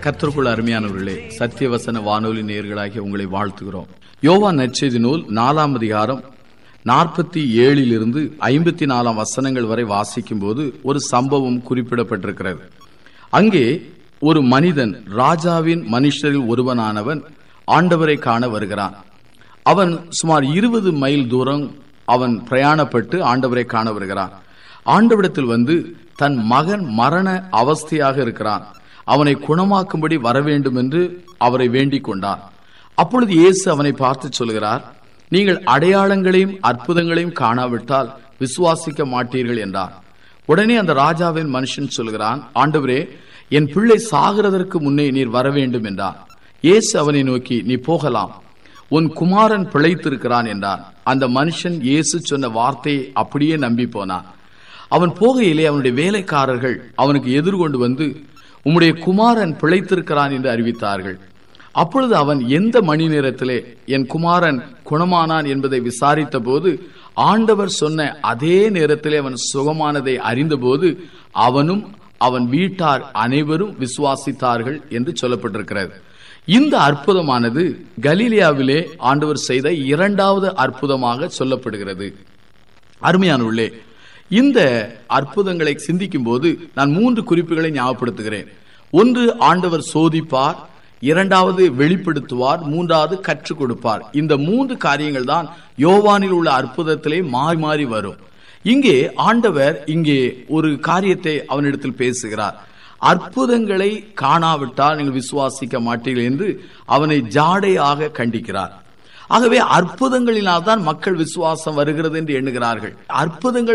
கர்த்தருக்குள் அருமையானவர்களே சத்தியவசன வானொலி நேயர்களாகிய உங்களை வாழ்த்துகிறோம் யோவான் நற்செய்தி நூல் நாலாம் அதிகாரம் நாற்பத்தி ஏழிலிருந்து ஐம்பத்தி நாலாம் வசனங்கள் வரை வாசிக்கும் போது ஒரு சம்பவம் குறிப்பிடப்பட்டிருக்கிறது அங்கே ஒரு மனிதன் ராஜாவின் மனுஷரில் ஒருவனானவன் ஆண்டவரை காண வருகிறான் அவன் சுமார் இருபது மைல் தூரம் அவன் பிரயாணப்பட்டு ஆண்டவரை காண வருகிறான் ஆண்டவிடத்தில் வந்து தன் மகன் மரண அவஸ்தையாக இருக்கிறான் அவனை குணமாக்கும்படி வர வேண்டும் என்று அவரை வேண்டிக் கொண்டான் அப்பொழுது இயேசு அவனை பார்த்து சொல்கிறார் நீங்கள் அடையாளங்களையும் அற்புதங்களையும் காணாவிட்டால் விசுவாசிக்க மாட்டீர்கள் என்றார் உடனே அந்த ராஜாவின் மனுஷன் சொல்கிறான் ஆண்டவரே என் பிள்ளை சாகிறதற்கு முன்னே நீர் வர வேண்டும் என்றார் இயேசு அவனை நோக்கி நீ போகலாம் உன் குமாரன் பிழைத்திருக்கிறான் என்றான் அந்த மனுஷன் இயேசு சொன்ன வார்த்தையை அப்படியே நம்பி போனான் அவன் போகையிலே அவனுடைய வேலைக்காரர்கள் அவனுக்கு எதிர்கொண்டு வந்து உம்முடைய குமாரன் பிழைத்திருக்கிறான் என்று அறிவித்தார்கள் அப்பொழுது அவன் எந்த மணி நேரத்திலே என் குமாரன் குணமானான் என்பதை விசாரித்த போது ஆண்டவர் சொன்ன அதே நேரத்திலே அவன் சுகமானதை அறிந்தபோது அவனும் அவன் வீட்டார் அனைவரும் விசுவாசித்தார்கள் என்று சொல்லப்பட்டிருக்கிறது இந்த அற்புதமானது கலீலியாவிலே ஆண்டவர் செய்த இரண்டாவது அற்புதமாக சொல்லப்படுகிறது அருமையானுள்ளே இந்த அற்புதங்களை சிந்திக்கும் போது நான் மூன்று குறிப்புகளை ஞாபகப்படுத்துகிறேன் ஒன்று ஆண்டவர் சோதிப்பார் இரண்டாவது வெளிப்படுத்துவார் மூன்றாவது கற்றுக் கொடுப்பார் இந்த மூன்று காரியங்கள் தான் யோவானில் உள்ள அற்புதத்திலே மாறி மாறி வரும் இங்கே ஆண்டவர் இங்கே ஒரு காரியத்தை அவனிடத்தில் பேசுகிறார் அற்புதங்களை காணாவிட்டால் நீங்கள் விசுவாசிக்க மாட்டீர்கள் என்று அவனை ஜாடையாக கண்டிக்கிறார் ஆகவே அற்புதங்களினால் தான் மக்கள் விசுவாசம் வருகிறது என்று எண்ணுகிறார்கள் அற்புதங்கள்